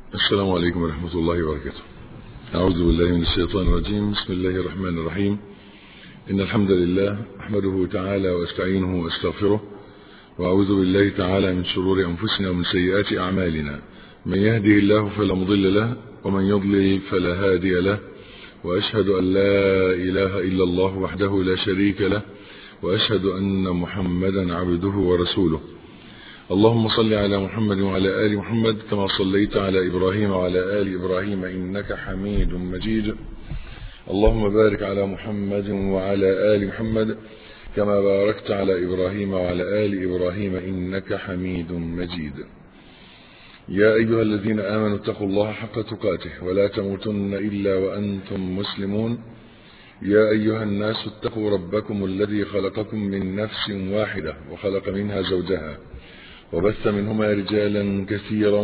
السلام عليكم ورحمة الله وبركاته أعوذ بالله من الشيطان الرجيم بسم الله الرحمن الرحيم إن الحمد لله أحمده تعالى وأستعينه وأستغفره وأعوذ بالله تعالى من شرور أنفسنا ومن سيئات أعمالنا من يهده الله فلا مضل له ومن يضلل فلا هادي له وأشهد أن لا إله إلا الله وحده لا شريك له وأشهد أن محمدا عبده ورسوله اللهم صل على محمد وعلى آل محمد كما صليت على إبراهيم وعلى آل إبراهيم إنك حميد مجيد اللهم بارك على محمد وعلى آل محمد كما باركت على إبراهيم وعلى آل إبراهيم إنك حميد مجيد يا أيها الذين آمنوا اتقوا الله حق تقاته ولا تموتن إلا وأنتم مسلمون يا أيها الناس اتقوا ربكم الذي خلقكم من نفس واحدة وخلق منها زوجها وبث منهما رجالا كثيرا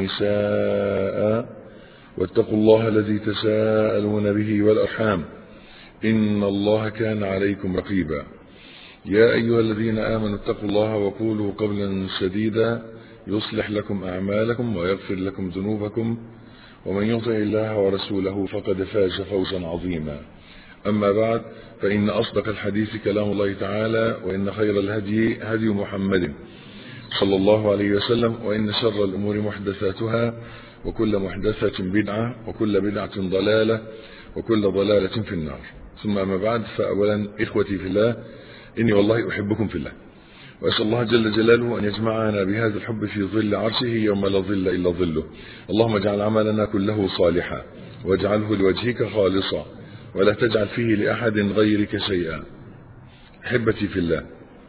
ونساء واتقوا الله الذي تساءلون به والأرحام إن الله كان عليكم رقيبا يا أيها الذين آمنوا اتقوا الله وقولوا قولا سديدا يصلح لكم أعمالكم ويغفر لكم ذنوبكم ومن يطع الله ورسوله فقد فاز فوزا عظيما أما بعد فإن أصدق الحديث كلام الله تعالى وإن خير الهدي هدي محمد صلى الله عليه وسلم وإن شر الأمور محدثاتها وكل محدثة بدعة وكل بدعة ضلالة وكل ضلالة في النار ثم أما بعد فأولا إخوتي في الله إني والله أحبكم في الله وأسأل الله جل جلاله أن يجمعنا بهذا الحب في ظل عرشه يوم لا ظل إلا ظله اللهم اجعل عملنا كله صالحا واجعله لوجهك خالصا ولا تجعل فيه لأحد غيرك شيئا أحبتي في الله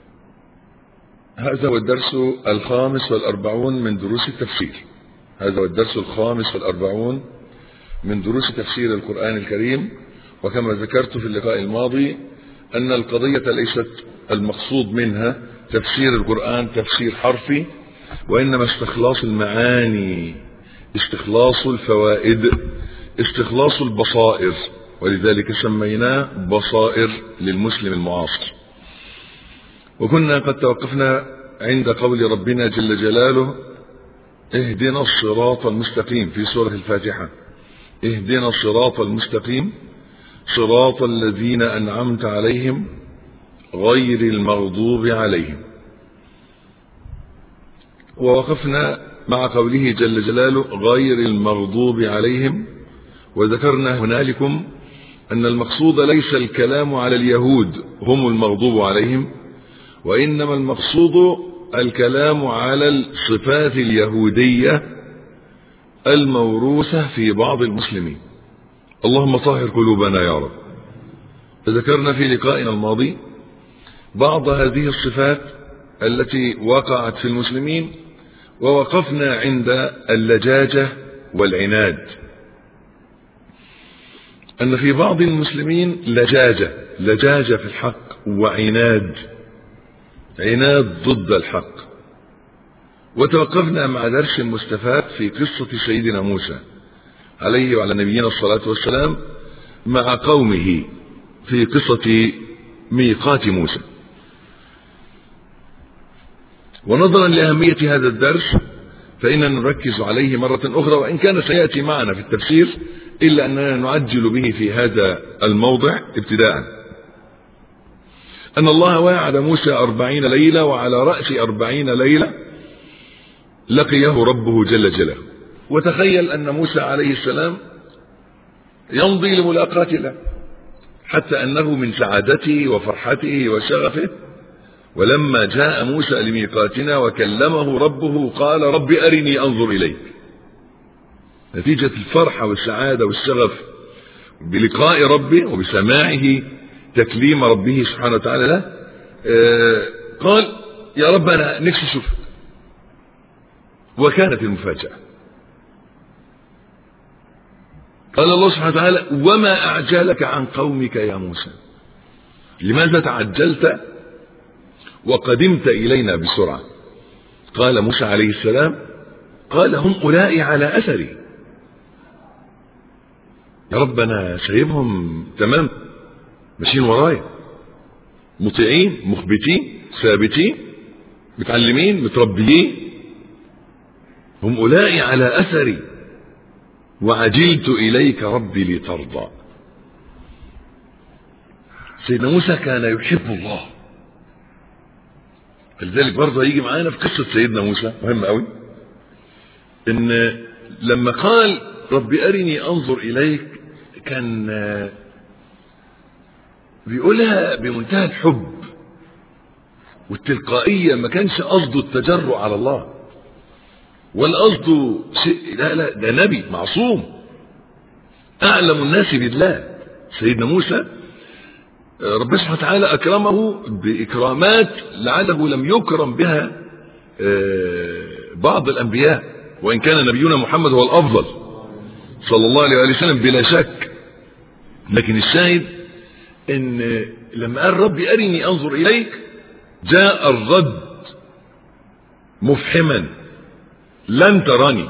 هذا هو الدرس الخامس والأربعون من دروس التفسير هذا هو الدرس الخامس والأربعون من دروس تفسير القرآن الكريم وكما ذكرت في اللقاء الماضي أن القضية ليست المقصود منها تفسير القرآن تفسير حرفي وإنما استخلاص المعاني استخلاص الفوائد استخلاص البصائر ولذلك سميناه بصائر للمسلم المعاصر وكنا قد توقفنا عند قول ربنا جل جلاله اهدنا الصراط المستقيم في سورة الفاتحة اهدنا الصراط المستقيم صراط الذين أنعمت عليهم غير المغضوب عليهم ووقفنا مع قوله جل جلاله غير المغضوب عليهم وذكرنا هنالكم أن المقصود ليس الكلام على اليهود هم المغضوب عليهم وإنما المقصود الكلام على الصفات اليهودية الموروثة في بعض المسلمين اللهم طهر قلوبنا يا رب فذكرنا في لقائنا الماضي بعض هذه الصفات التي وقعت في المسلمين ووقفنا عند اللجاجة والعناد أن في بعض المسلمين لجاجة لجاجة في الحق وعناد عناد ضد الحق وتوقفنا مع درس مستفاد في قصة سيدنا موسى عليه وعلى نبينا الصلاة والسلام مع قومه في قصة ميقات موسى ونظرا لأهمية هذا الدرس فإننا نركز عليه مرة أخرى وإن كان سيأتي معنا في التفسير إلا أننا نعجل به في هذا الموضع ابتداء أن الله وعد موسى أربعين ليلة وعلى رأس أربعين ليلة لقيه ربه جل جلاله وتخيل أن موسى عليه السلام يمضي لملاقاة الله حتى أنه من سعادته وفرحته وشغفه ولما جاء موسى لميقاتنا وكلمه ربه قال رب أرني أنظر إليك نتيجة الفرحة والسعادة والشغف بلقاء ربه وبسماعه تكليم ربه سبحانه وتعالى له قال يا رب أنا نفسي أشوفك وكانت المفاجأة قال الله سبحانه وتعالى وما أعجلك عن قومك يا موسى لماذا تعجلت وقدمت إلينا بسرعة قال موسى عليه السلام قال هم أولئي على أثري يا رب أنا سايبهم تمام ماشيين ورايا مطيعين مخبتين ثابتين متعلمين متربيين هم أولئي على أثري وعجلت إليك ربي لترضى سيدنا موسى كان يحب الله فلذلك برضه هيجي معانا في قصة سيدنا موسى مهم قوي ان لما قال ربي أرني أنظر إليك كان بيقولها بمنتهى الحب والتلقائية ما كانش قصده التجرؤ على الله ولا قصده شيء لا لا ده نبي معصوم أعلم الناس بالله سيدنا موسى ربنا سبحانه وتعالى أكرمه بإكرامات لعله لم يكرم بها بعض الأنبياء وإن كان نبينا محمد هو الأفضل صلى الله عليه وسلم بلا شك لكن الشاهد ان لما قال ربي أرني أنظر إليك جاء الرد مفحما لن تراني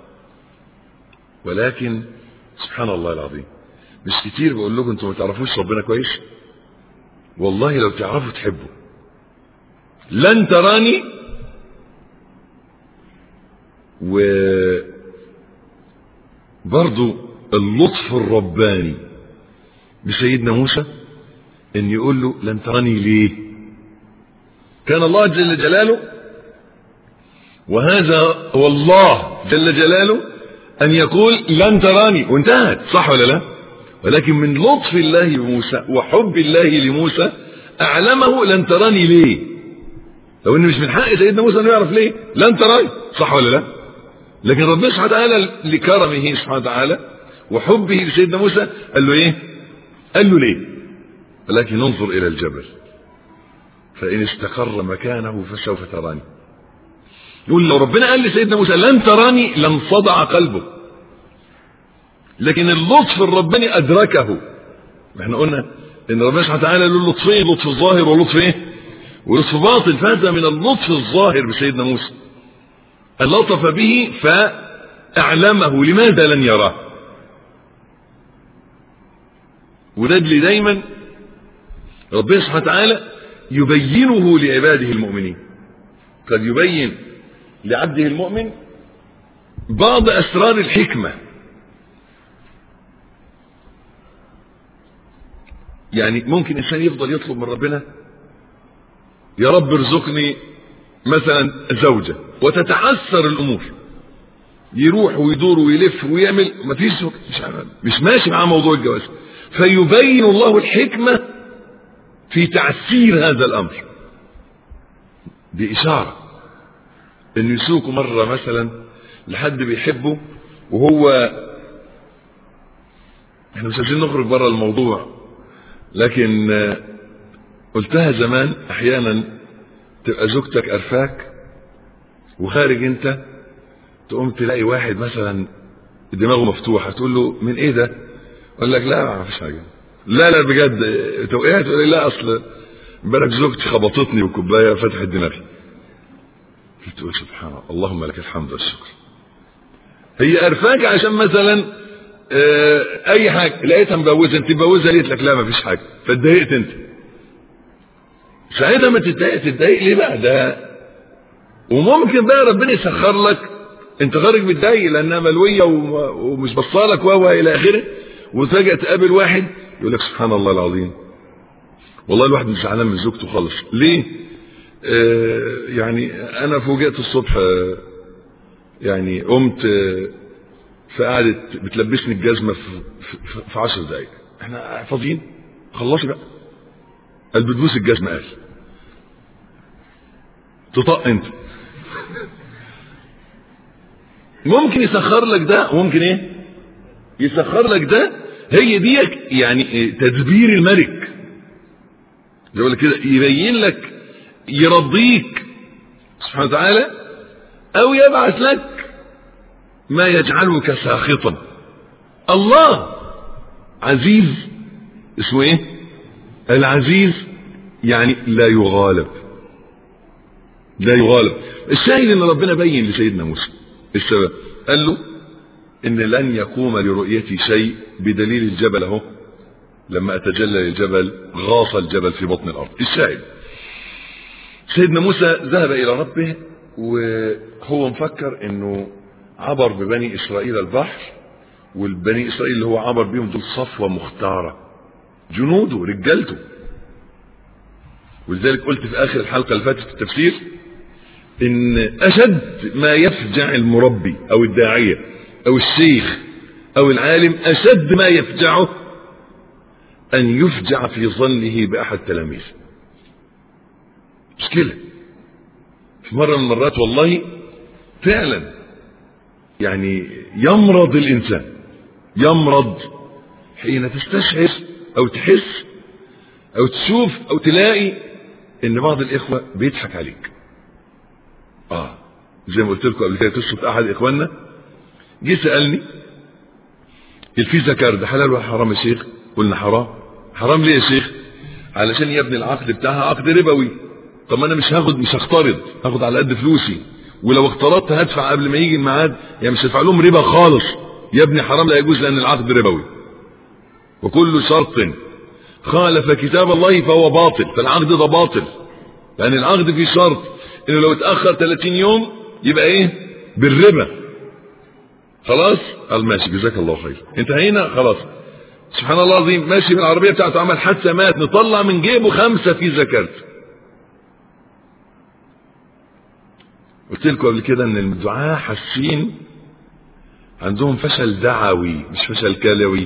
ولكن سبحان الله العظيم مش كتير بقول لكم انتوا ما تعرفوش ربنا كويس والله لو تعرفوا تحبوا لن تراني و برضو اللطف الرباني بسيدنا موسى ان يقول له لن تراني ليه كان الله جل جلاله وهذا هو الله جل جلاله ان يقول لن تراني وانتهت صح ولا لا ولكن من لطف الله بموسى وحب الله لموسى اعلمه لن تراني ليه لو ان مش من حق سيدنا موسى انه يعرف ليه لن تراني صح ولا لا لكن ربنا سبحانه وتعالى لكرمه سبحانه وتعالى وحبه لسيدنا موسى قال له ايه قال له ليه ولكن انظر الى الجبل فان استقر مكانه فسوف تراني يقول لو ربنا قال لسيدنا موسى لن تراني لانصدع قلبه لكن اللطف الرباني ادركه احنا قلنا ان ربنا سبحانه وتعالى له لطفين لطف الظاهر ولطف ايه ولطف باطل فهذا من اللطف الظاهر بسيدنا موسى لطف به فاعلمه لماذا لن يراه وده اللي دايما ربنا سبحانه وتعالى يبينه لعباده المؤمنين قد يبين لعبده المؤمن بعض اسرار الحكمه يعني ممكن انسان يفضل يطلب من ربنا يا رب ارزقني مثلا زوجة وتتعثر الامور يروح ويدور ويلف ويعمل ما فيش مش, مش ماشي معاه موضوع الجواز فيبين الله الحكمة في تعسير هذا الامر بإشارة انه يسوقه مرة مثلا لحد بيحبه وهو احنا مش عايزين نخرج بره الموضوع لكن قلتها زمان احيانا تبقى زوجتك قرفاك وخارج انت تقوم تلاقي واحد مثلا دماغه مفتوحه تقول له من ايه ده؟ يقول لك لا ما فيش حاجه لا لا بجد توقعت تقول لي لا اصل امبارح زوجتي خبطتني بكوبايه فتحت دماغي تقول سبحان الله اللهم لك الحمد والشكر هي قرفاك عشان مثلا اه اي حاجه لقيتها مبوزه انت مبوزه لقيت لك لا ما فيش حاجه فاتضايقت انت ساعتها ما تتضايق تتضايق ليه بقى ده وممكن بقى ربنا يسخر لك انت خارج متضايق لانها ملويه ومش بصالك و الى اخره وفجاه تقابل واحد يقول لك سبحان الله العظيم والله الواحد مش زعلان من زوجته خالص ليه آه يعني انا فوجئت الصبح آه يعني قمت آه فقعدت بتلبسني الجزمه في, في, في عشر دقايق احنا فاضيين خلصي بقى قال بتبوس الجزمه قال تطق انت ممكن يسخر لك ده وممكن ايه يسخر لك ده هي دي يعني تدبير الملك زي كده يبين لك يرضيك سبحانه وتعالى او يبعث لك ما يجعلك ساخطا الله عزيز اسمه ايه العزيز يعني لا يغالب لا يغالب الشاهد ان ربنا بين لسيدنا موسى السبب قال له ان لن يقوم لرؤيتي شيء بدليل الجبل اهو لما اتجلى للجبل غاص الجبل في بطن الارض الشاهد سيدنا موسى ذهب الى ربه وهو مفكر انه عبر ببني اسرائيل البحر والبني إسرائيل اللي هو عبر بيهم دول صفوة مختارة جنوده رجالته ولذلك قلت في آخر الحلقة اللي فاتت في التفسير إن أشد ما يفجع المربي أو الداعية أو الشيخ أو العالم أشد ما يفجعه أن يفجع في ظنه بأحد تلاميذه مشكلة في مرة من المرات والله فعلا يعني يمرض الإنسان يمرض حين تستشعر أو تحس أو تشوف أو تلاقي إن بعض الإخوة بيضحك عليك آه زي ما قلت لكم قبل كده قصة أحد إخواننا جه سألني الفيزا كارد حلال ولا حرام يا شيخ؟ قلنا حرام حرام ليه يا شيخ؟ علشان يا ابني العقد بتاعها عقد ربوي طب ما انا مش هاخد مش هقترض هاخد على قد فلوسي ولو اقترضت هدفع قبل ما يجي الميعاد يعني مش هدفع لهم ربا خالص يا ابني حرام لا يجوز لان العقد ربوي وكل شرط خالف كتاب الله فهو باطل فالعقد ده باطل لان العقد فيه شرط انه لو اتاخر 30 يوم يبقى ايه بالربا خلاص قال ماشي جزاك الله خير انتهينا خلاص سبحان الله العظيم ماشي بالعربيه بتاعته عمل حادثه مات نطلع من جيبه خمسه في زكاه قلت لكم قبل كده ان الدعاة حاسين عندهم فشل دعوي مش فشل كلوي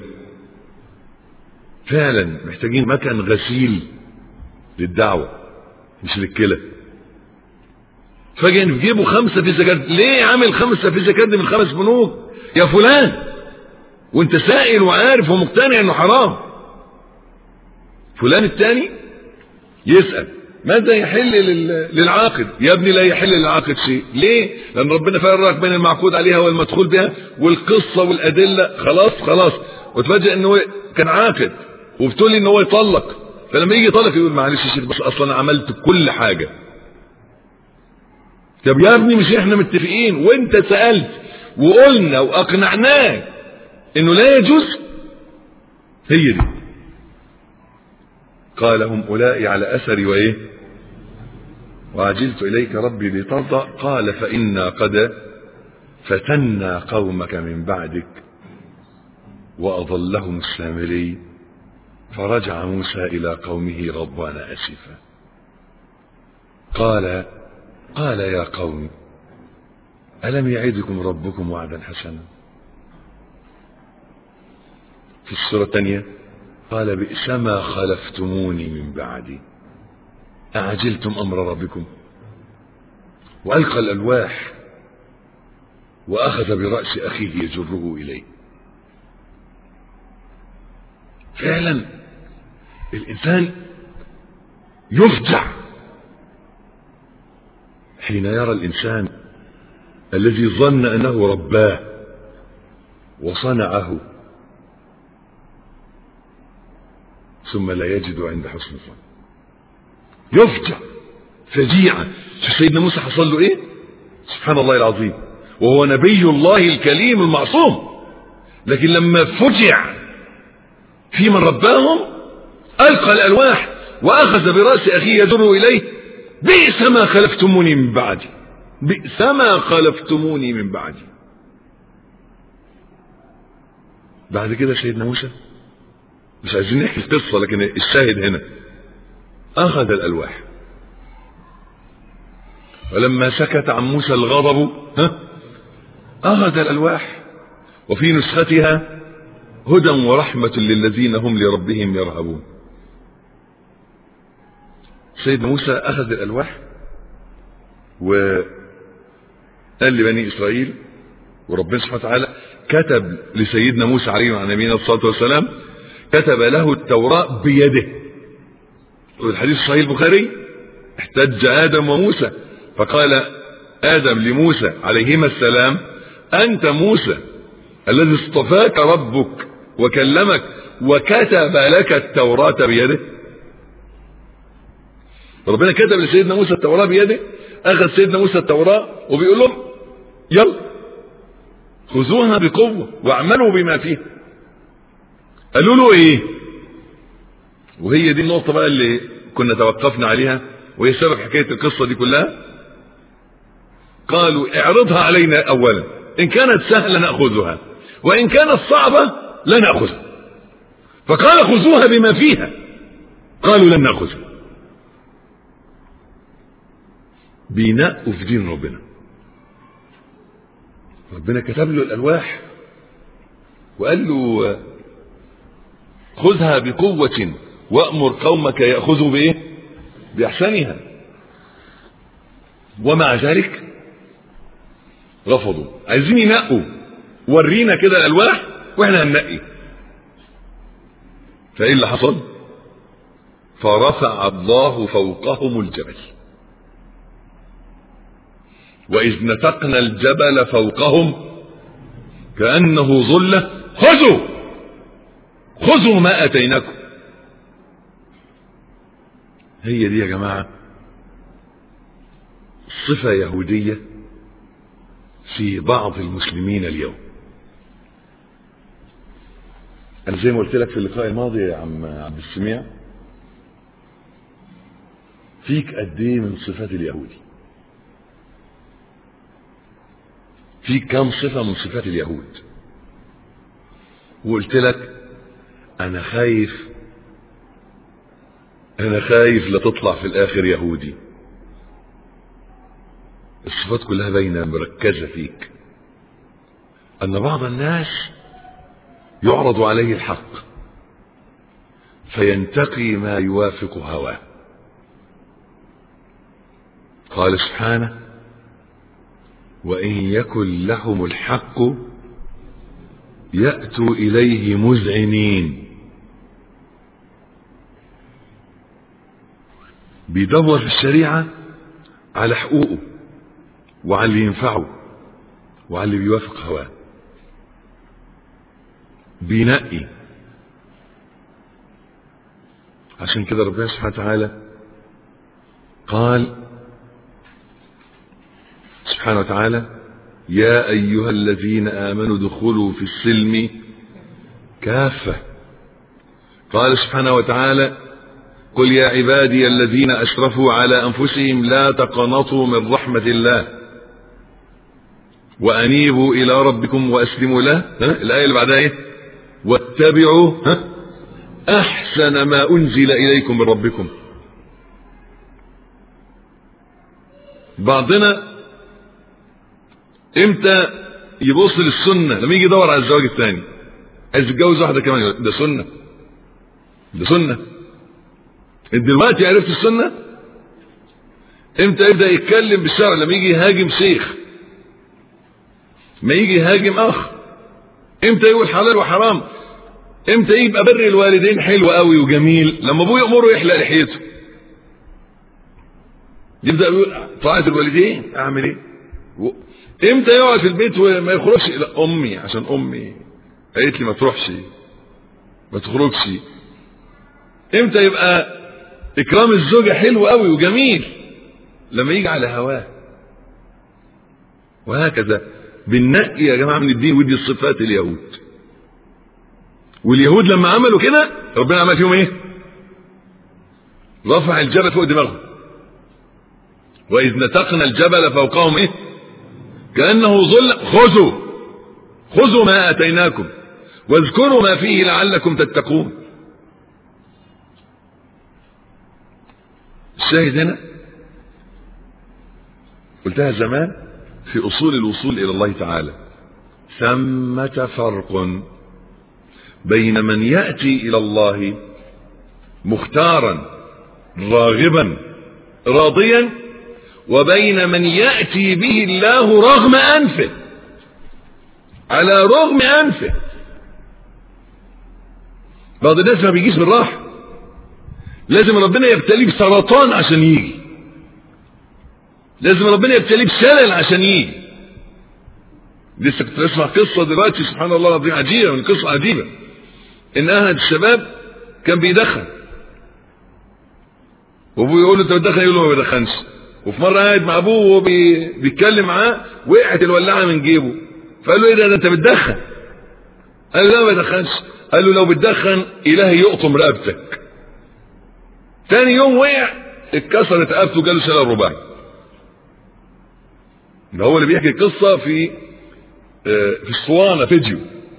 فعلا محتاجين مكان غسيل للدعوة مش للكلى فجأة في جيبه خمسة في زكاة ليه عامل خمسة في زكاة من خمس بنوك يا فلان وانت سائل وعارف ومقتنع انه حرام فلان التاني يسأل ماذا يحل للعاقد يا ابني لا يحل للعاقد شيء ليه لان ربنا فرق بين المعقود عليها والمدخول بها والقصة والادلة خلاص خلاص وتفاجئ انه كان عاقد وبتقولي ان هو يطلق فلما يجي يطلق يقول معلش يا شيخ بس اصلا انا عملت كل حاجة طب يا ابني مش احنا متفقين وانت سألت وقلنا واقنعناك انه لا يجوز هي دي قال هم اولئك على اثري وايه وعجلت إليك ربي لترضى قال فإنا قد فتنا قومك من بعدك وأضلهم السامري فرجع موسى إلى قومه غضبان أسفا قال قال يا قوم ألم يعدكم ربكم وعدا حسنا في السورة الثانية قال بئس ما خلفتموني من بعدي أعجلتم أمر ربكم وألقى الألواح وأخذ برأس أخيه يجره إليه فعلا الإنسان يفجع حين يرى الإنسان الذي ظن أنه رباه وصنعه ثم لا يجد عند حسن الظن يفجع فجيعة شوف سيدنا موسى حصل له ايه سبحان الله العظيم وهو نبي الله الكليم المعصوم لكن لما فجع في من رباهم ألقى الألواح وأخذ برأس أخيه يجر إليه بئس ما خلفتموني من بعدي بئس ما خلفتموني من بعدي بعد كده سيدنا موسى مش عايزين نحكي القصة لكن الشاهد هنا أخذ الألواح ولما سكت عن موسى الغضب ها أخذ الألواح وفي نسختها هدى ورحمة للذين هم لربهم يرهبون سيدنا موسى أخذ الألواح وقال لبني إسرائيل وربنا سبحانه وتعالى كتب لسيدنا موسى عليه وعلى نبينا الصلاة والسلام كتب له التوراة بيده والحديث صحيح البخاري احتج آدم وموسى فقال آدم لموسى عليهما السلام أنت موسى الذي اصطفاك ربك وكلمك وكتب لك التوراة بيده ربنا كتب لسيدنا موسى التوراة بيده أخذ سيدنا موسى التوراة وبيقول لهم يلا خذوها بقوة واعملوا بما فيها قالوا له ايه وهي دي النقطة بقى اللي كنا توقفنا عليها وهي سبب حكاية القصة دي كلها قالوا اعرضها علينا اولا ان كانت سهلة نأخذها وإن كانت صعبة لا نأخذها فقال خذوها بما فيها قالوا لن نأخذها بينقوا في دين ربنا ربنا كتب له الألواح وقال له خذها بقوة وأمر قومك يأخذوا بإيه بأحسنها ومع ذلك رفضوا عايزين ينقوا ورينا كده الألواح وإحنا هننقي فإيه اللي حصل فرفع الله فوقهم الجبل وإذ نتقنا الجبل فوقهم كأنه ظلة خذوا خذوا ما أتيناكم هي دي يا جماعة صفة يهودية في بعض المسلمين اليوم أنا زي ما قلت لك في اللقاء الماضي يا عم عبد السميع فيك قد ايه من صفات اليهودي فيك كم صفة من صفات اليهود وقلت لك أنا خايف أنا خايف لا تطلع في الآخر يهودي الصفات كلها باينة مركزة فيك أن بعض الناس يعرض عليه الحق فينتقي ما يوافق هواه قال سبحانه وإن يكن لهم الحق يأتوا إليه مذعنين بيدور في الشريعة على حقوقه وعلى اللي ينفعه وعلى اللي بيوافق هواه بينقي عشان كده ربنا سبحانه وتعالى قال سبحانه وتعالى يا أيها الذين آمنوا ادخلوا في السلم كافة قال سبحانه وتعالى قل يا عبادي الذين أشرفوا على أنفسهم لا تقنطوا من رحمة الله وأنيبوا إلى ربكم وأسلموا له ها؟ الآية اللي بعدها إيه واتبعوا ها؟ أحسن ما أنزل إليكم من ربكم بعضنا امتى يبص للسنة لما يجي يدور على الزواج الثاني عايز يتجوز واحدة كمان ده سنة ده سنة انت دلوقتي عرفت السنة امتى يبدأ يتكلم بالشرع لما يجي يهاجم شيخ ما يجي يهاجم اخ امتى يقول حلال وحرام امتى يبقى بر الوالدين حلو قوي وجميل لما ابوه يامره يحلق لحيته يبدا يقول طاعه الوالدين اعمل ايه امتى يقعد في البيت وما يخرجش لا امي عشان امي قالت لي ما تروحش ما تخرجش امتى يبقى اكرام الزوجه حلو قوي وجميل لما يجي على هواه وهكذا بالنقي يا جماعه من الدين ودي الصفات اليهود واليهود لما عملوا كده ربنا عمل فيهم ايه رفع الجبل فوق دماغهم واذ نتقنا الجبل فوقهم ايه كانه ظل خذوا خذوا ما اتيناكم واذكروا ما فيه لعلكم تتقون الشاهد هنا قلتها زمان في اصول الوصول الى الله تعالى ثمة فرق بين من ياتي الى الله مختارا راغبا راضيا وبين من ياتي به الله رغم انفه على رغم انفه بعض الناس ما بيجيش بالراحه لازم ربنا يبتليه بسرطان عشان يجي لازم ربنا يبتليه بشلل عشان يجي لسه كنت بسمع قصه دلوقتي سبحان الله العظيم عجيبه من قصه عجيبه ان احد الشباب كان بيدخن وابوه يقول له انت بتدخن يقول له ما بدخنش وفي مره قاعد مع ابوه وهو بي... بيتكلم معاه وقعت الولاعه من جيبه فقال له ايه ده, ده انت بتدخن قال له لا ما بدخنش قال له لو بتدخن الهي يقطم رقبتك تاني يوم وقع اتكسرت رقبته جاله شلل رباعي ده هو اللي بيحكي القصه في في اسطوانه فيديو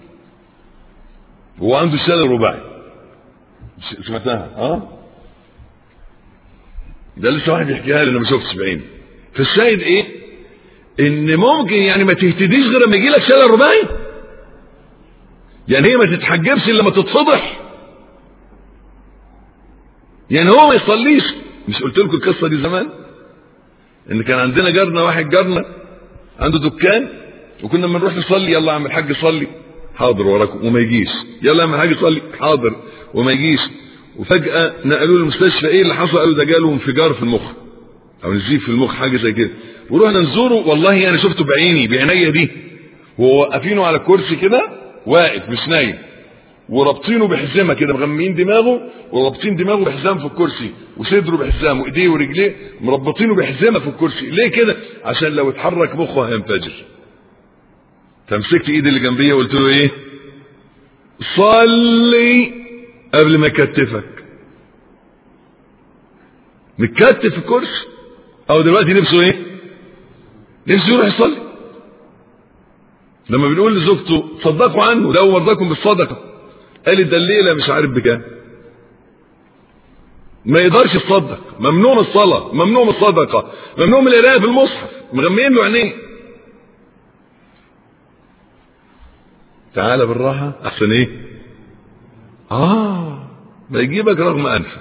هو عنده الشلل الرباعي سمعتها اه ده لسه واحد يحكيها لي انا ما شفتش بعيني فالشاهد ايه ان ممكن يعني ما تهتديش غير لما يجي لك شلل رباعي يعني هي ما تتحجبش الا لما تتفضح يعني هو ما يصليش مش قلت لكم القصه دي زمان ان كان عندنا جارنا واحد جارنا عنده دكان وكنا لما نروح نصلي يلا يا عم الحاج صلي حاضر وراكم وما يجيش يلا يا عم الحاج صلي حاضر وما يجيش وفجاه نقلوه المستشفى ايه اللي حصل قالوا ده جاله انفجار في المخ او نزيف في المخ حاجه زي كده ورحنا نزوره والله انا شفته بعيني بعينيا دي وهو واقفينه على الكرسي كده واقف مش نايم ورابطينه بحزامه كده مغميين دماغه ورابطين دماغه بحزام في الكرسي وصدره بحزام وايديه ورجليه مربطينه بحزامه في الكرسي ليه كده عشان لو اتحرك مخه هينفجر فمسكت ايدي اللي جنبيه وقلت له ايه صلي قبل ما يكتفك متكتف في الكرسي او دلوقتي نفسه ايه نفسه يروح يصلي لما بنقول لزوجته صدقوا عنه ده مرضاكم بالصدقه قالت ده الليله مش عارف بكام ما يقدرش يصدق ممنوع من الصلاه ممنوع من الصدقه ممنوع من القراءه في المصحف مغميين له عينيه تعالى بالراحه احسن ايه اه ما يجيبك رغم انفك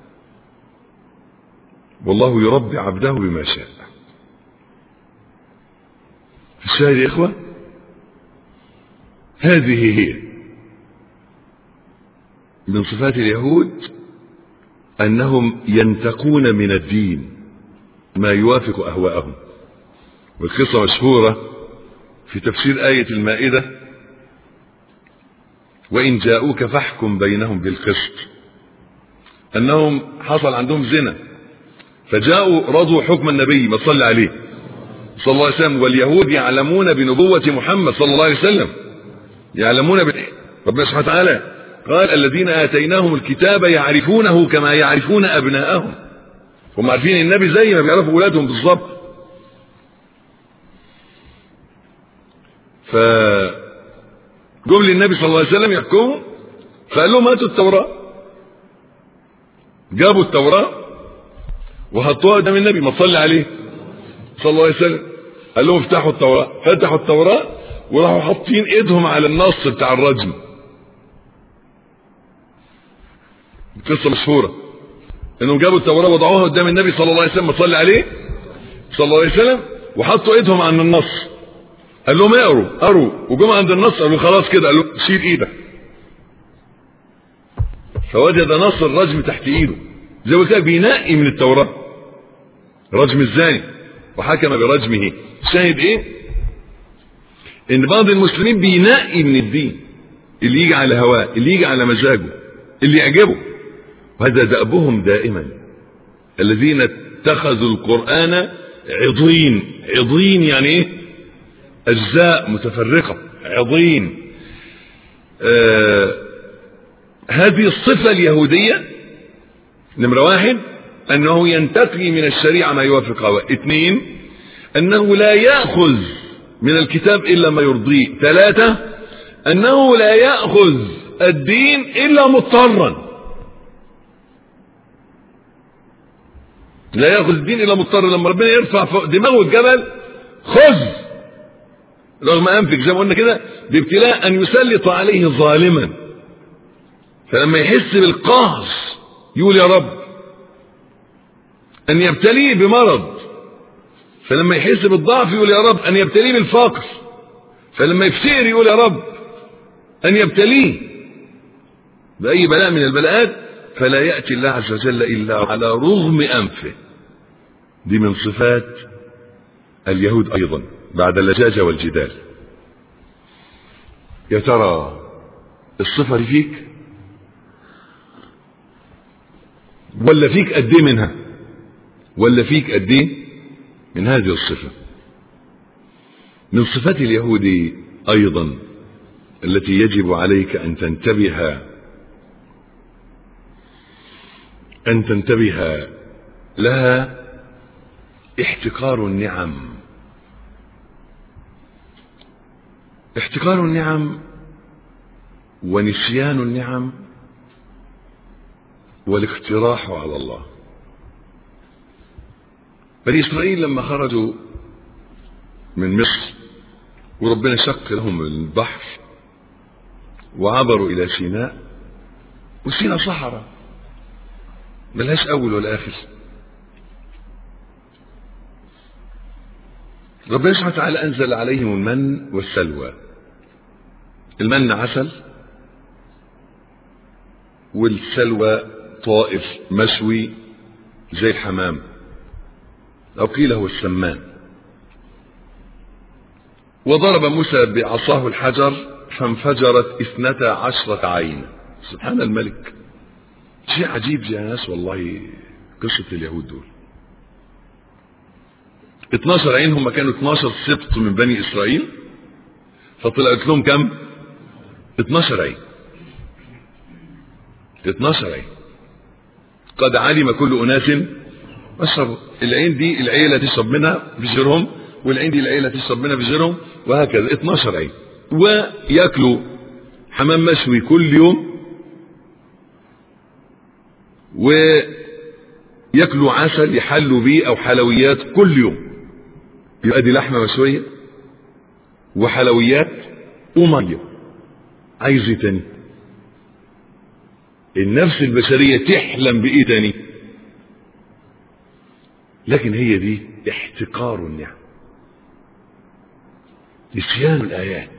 والله يربي عبده بما شاء الشاهد يا اخوه هذه هي من صفات اليهود انهم ينتقون من الدين ما يوافق اهواءهم والقصه مشهوره في تفسير ايه المائده وان جاءوك فاحكم بينهم بالقسط انهم حصل عندهم زنا فجاءوا رضوا حكم النبي ما صلى عليه صلى الله عليه وسلم واليهود يعلمون بنبوة محمد صلى الله عليه وسلم يعلمون ب... ربنا سبحانه وتعالى قال الذين آتيناهم الكتاب يعرفونه كما يعرفون أبناءهم هم عارفين النبي زي ما بيعرفوا أولادهم بالظبط ف جم للنبي صلى الله عليه وسلم يحكموا فقال لهم هاتوا التوراة جابوا التوراة وحطوها قدام النبي ما صلي عليه صلى الله عليه وسلم قال لهم افتحوا التوراة فتحوا التوراة وراحوا حاطين ايدهم على النص بتاع الرجم قصة مشهورة انهم جابوا التوراة وضعوها قدام النبي صلى الله عليه وسلم صلى عليه صلى الله عليه وسلم وحطوا ايدهم عن النص قال لهم اقروا قروا وجم عند النص قالوا خلاص كده قالوا شيل ايدك فوجد نص الرجم تحت ايده زي ما قلت لك بينقي من التوراة رجم الزاني وحكم برجمه شاهد ايه ان بعض المسلمين بينقي من الدين اللي يجي على هواه اللي يجي على مزاجه اللي يعجبه وهذا دأبهم دائما الذين اتخذوا القرآن عضين عضين يعني ايه اجزاء متفرقة عضين آه هذه الصفة اليهودية نمرة واحد انه ينتقي من الشريعة ما يوافق هواه اثنين انه لا يأخذ من الكتاب الا ما يرضيه ثلاثة انه لا يأخذ الدين الا مضطرا لا ياخذ الدين الا مضطر لما ربنا يرفع فوق دماغه الجبل خذ رغم انفك زي ما قلنا كده بابتلاء ان يسلط عليه ظالما فلما يحس بالقهر يقول يا رب ان يبتليه بمرض فلما يحس بالضعف يقول يا رب ان يبتليه بالفقر فلما يفتقر يقول يا رب ان يبتليه باي بلاء من البلاءات فلا ياتي الله عز وجل الا على رغم انفه دي من صفات اليهود ايضا بعد اللجاجه والجدال يا ترى الصفه دي فيك ولا فيك قد ايه منها ولا فيك قد ايه من هذه الصفه من صفات اليهود ايضا التي يجب عليك ان تنتبه ان تنتبه لها احتقار النعم احتقار النعم ونسيان النعم والاقتراح على الله بني إسرائيل لما خرجوا من مصر وربنا شق لهم البحر وعبروا إلى سيناء وسيناء صحراء ملهاش أول ولا آخر ربنا سبحانه وتعالى أنزل عليهم المن والسلوى المن عسل والسلوى طائف مشوي زي الحمام أو قيل هو السمان وضرب موسى بعصاه الحجر فانفجرت اثنتا عشرة عين سبحان الملك شيء عجيب يا ناس والله قصة اليهود دول 12 عين هم كانوا 12 سبط من بني إسرائيل فطلعت لهم كم 12 عين 12 عين قد علم كل أناس اشربوا العين دي العيلة تشرب منها بجرهم والعين دي العيلة تشرب منها بجرهم وهكذا 12 عين وياكلوا حمام مشوي كل يوم وياكلوا عسل يحلوا بيه او حلويات كل يوم يبقى دي لحمه مشويه وحلويات وميه عايز ايه تاني النفس البشريه تحلم بايه تاني لكن هي دي احتقار النعم نسيان الايات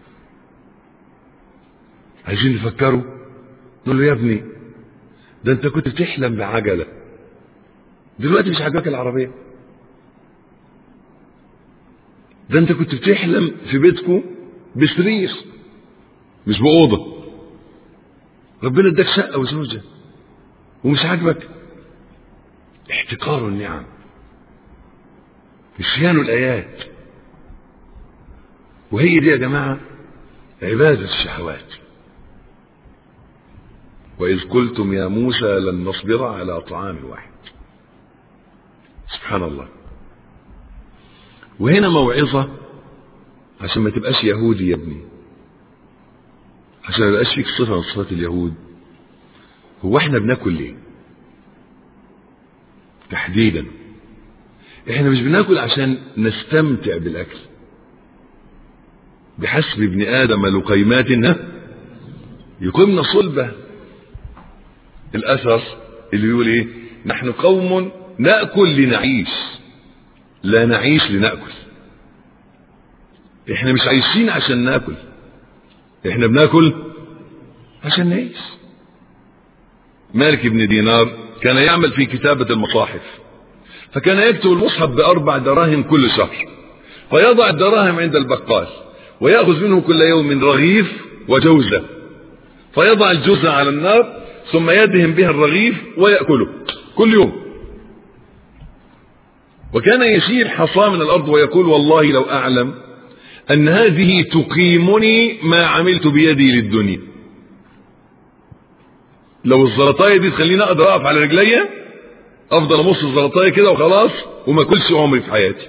عايزين نفكروا نقول له يا ابني ده انت كنت بتحلم بعجلة دلوقتي مش عاجباك العربية ده انت كنت بتحلم في بيتكم بسرير مش بأوضة ربنا اداك شقة وزوجة ومش عاجبك احتقار النعم نسيان الآيات وهي دي يا جماعة عبادة الشهوات وإذ قلتم يا موسى لن نصبر على طعام واحد سبحان الله وهنا موعظة عشان ما تبقاش يهودي يا ابني عشان ما يبقاش فيك صفة من صفات اليهود هو احنا بناكل ليه تحديدا احنا مش بناكل عشان نستمتع بالاكل بحسب ابن ادم لقيمات يقيمنا صلبه الاثر اللي بيقول ايه نحن قوم ناكل لنعيش لا نعيش لناكل احنا مش عايشين عشان ناكل احنا بناكل عشان نعيش مالك بن دينار كان يعمل في كتابة المصاحف فكان يكتب المصحف بأربع دراهم كل شهر فيضع الدراهم عند البقال ويأخذ منه كل يوم رغيف وجوزة فيضع الجوزة على النار ثم يدهن بها الرغيف ويأكله كل يوم وكان يشيل حصى من الأرض ويقول والله لو أعلم أن هذه تقيمني ما عملت بيدي للدنيا لو الزلطاية دي تخليني أقدر أقف على رجليا أفضل أمص الزلطاية كده وخلاص وما أكلش عمري في حياتي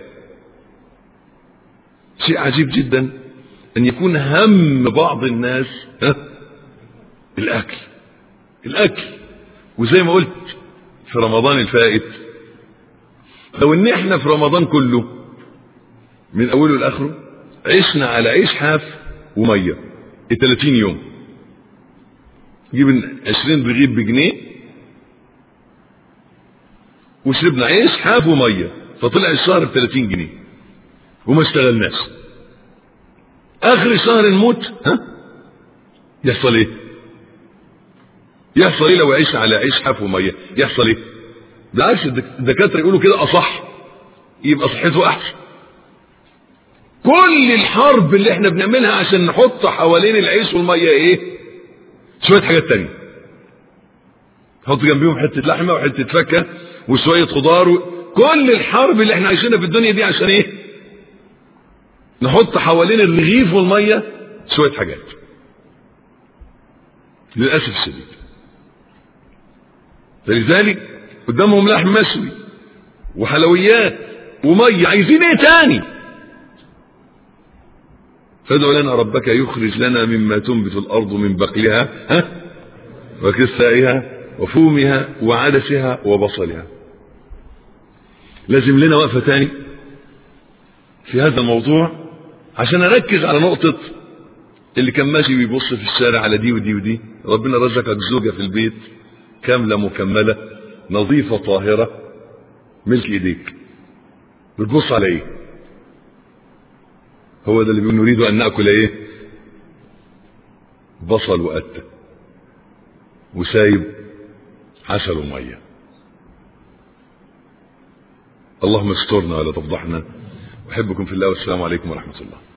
شيء عجيب جدا أن يكون هم بعض الناس ها الأكل الأكل وزي ما قلت في رمضان الفائت لو ان احنا في رمضان كله من اوله لاخره عشنا على عيش حاف وميه 30 يوم نجيب 20 رغيف بجنيه وشربنا عيش حاف وميه فطلع الشهر ب 30 جنيه وما اشتغلناش اخر الشهر نموت ها يحصل ايه يحصل ايه لو عيش على عيش حاف وميه يحصل ايه بالعكس الدكاتره يقولوا كده اصح يبقى صحته احسن كل الحرب اللي احنا بنعملها عشان نحط حوالين العيش والميه ايه شويه حاجات تانية نحط جنبيهم حته لحمه وحته فكه وشويه خضار و... كل الحرب اللي احنا عايشينها في الدنيا دي عشان ايه نحط حوالين الرغيف والميه شويه حاجات للاسف الشديد فلذلك قدامهم لحم مشوي وحلويات وميه عايزين ايه تاني فادع لنا ربك يخرج لنا مما تنبت الأرض من بقلها ها وكسائها وفومها وعدسها وبصلها لازم لنا وقفة تاني في هذا الموضوع عشان أركز على نقطة اللي كان ماشي بيبص في الشارع على دي ودي ودي ربنا رزقك زوجة في البيت كاملة مكملة نظيفة طاهرة ملك ايديك بتبص على ايه هو ده اللي بيقول نريد ان ناكل ايه بصل وقتة وسايب عسل وميه اللهم استرنا ولا تفضحنا احبكم في الله والسلام عليكم ورحمه الله